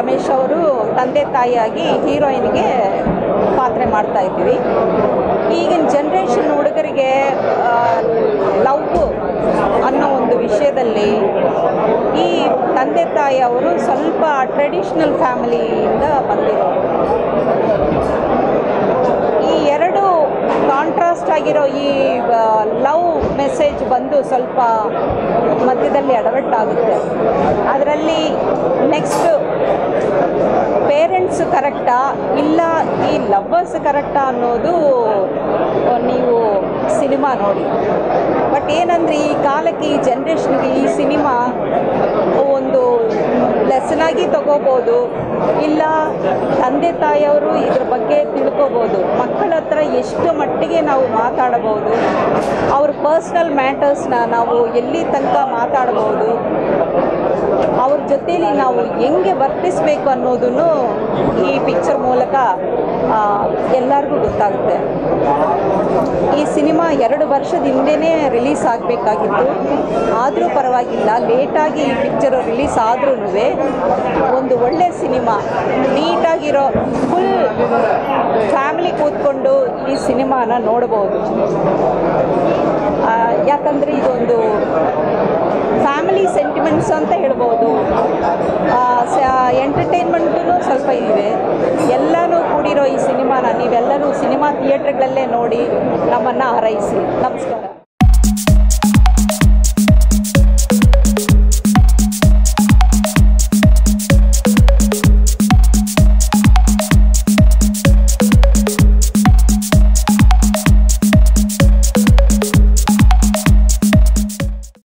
ರಮೇಶ್ ಅವರು ತಂದೆ ತಾಯಿಯಾಗಿ ಹೀರೋಯಿನ್ಗೆ ಪಾತ್ರ ಮಾಡ್ತಾ ಇದ್ವಿ ಈಗಿನ ಜನ್ರೇಷನ್ ಹುಡುಗರಿಗೆ ಲವ್ ಅನ್ನೋ ಒಂದು ವಿಷಯದಲ್ಲಿ ಈ ತಂದೆ ತಾಯಿ ಅವರು ಸ್ವಲ್ಪ ಟ್ರೆಡಿಷ್ನಲ್ ಫ್ಯಾಮಿಲಿಯಿಂದ ಬಂದಿರೋರು ಈ ಎರಡು ಕಾಂಟ್ರಾಸ್ಟ್ ಆಗಿರೋ ಈ ಲವ್ ಮೆಸೇಜ್ ಬಂದು ಸ್ವಲ್ಪ ಮಧ್ಯದಲ್ಲಿ ಎಡವಟ್ಟಾಗುತ್ತೆ ಅದರಲ್ಲಿ ನೆಕ್ಸ್ಟ್ ಪೇರೆಂಟ್ಸ್ ಕರೆಕ್ಟಾ ಇಲ್ಲ ಈ ಲವ್ವರ್ಸ್ ಕರೆಕ್ಟಾ ಅನ್ನೋದು ನೀವು ಸಿನಿಮಾ ನೋಡಿ ಬಟ್ ಏನಂದರೆ ಈ ಕಾಲಕ್ಕೆ ಈ ಜನ್ರೇಷನ್ಗೆ ಈ ಸಿನಿಮಾ ಒಂದು ಲೆಸನ್ ಆಗಿ ತಗೋಬೋದು ಇಲ್ಲ ತಂದೆ ತಾಯಿಯವರು ಇದ್ರ ಬಗ್ಗೆ ತಿಳ್ಕೊಬೋದು ಮಕ್ಕಳ ಹತ್ರ ಎಷ್ಟು ಮಟ್ಟಿಗೆ ನಾವು ಮಾತಾಡಬಹುದು ಅವ್ರ ಪರ್ಸ್ನಲ್ ಮ್ಯಾಟರ್ಸ್ನ ನಾವು ಎಲ್ಲಿ ತನಕ ಮಾತಾಡ್ಬೋದು ಅವ್ರ ಜೊತೇಲಿ ನಾವು ಹೆಂಗೆ ವರ್ತಿಸಬೇಕು ಅನ್ನೋದನ್ನು ಈ ಪಿಕ್ಚರ್ ಮೂಲಕ ಆ, ಎಲ್ಲರಿಗೂ ಗೊತ್ತಾಗುತ್ತೆ ಈ ಸಿನಿಮಾ ಎರಡು ವರ್ಷದ ಹಿಂದೆನೇ ರಿಲೀಸ್ ಆಗಬೇಕಾಗಿತ್ತು ಆದರೂ ಪರವಾಗಿಲ್ಲ ಲೇಟಾಗಿ ಈ ಪಿಕ್ಚರು ರಿಲೀಸ್ ಆದ್ರೂ ಒಂದು ಒಳ್ಳೆ ಸಿನಿಮಾ ನೀಟಾಗಿರೋ ಫುಲ್ ಫ್ಯಾಮಿಲಿ ಕೂತ್ಕೊಂಡು ಈ ಸಿನಿಮಾನ ನೋಡ್ಬೋದು ಆ, ಯಾಕಂದರೆ ಇದೊಂದು ಫ್ಯಾಮಿಲಿ ಸೆಂಟಿಮೆಂಟ್ಸ್ ಅಂತ ಹೇಳ್ಬೋದು ಎಂಟರ್ಟೈನ್ಮೆಂಟೂ ಸ್ವಲ್ಪ ಇವೆ ಎಲ್ಲನೂ ಕೂಡಿರೋ ಈ ಸಿನಿಮಾನ ನೀವೆಲ್ಲರೂ ಸಿನಿಮಾ ಥಿಯೇಟ್ರ್ಗಳಲ್ಲೇ ನೋಡಿ ನಮ್ಮನ್ನು ಹಾರೈಸಿ ನಮಸ್ಕಾರ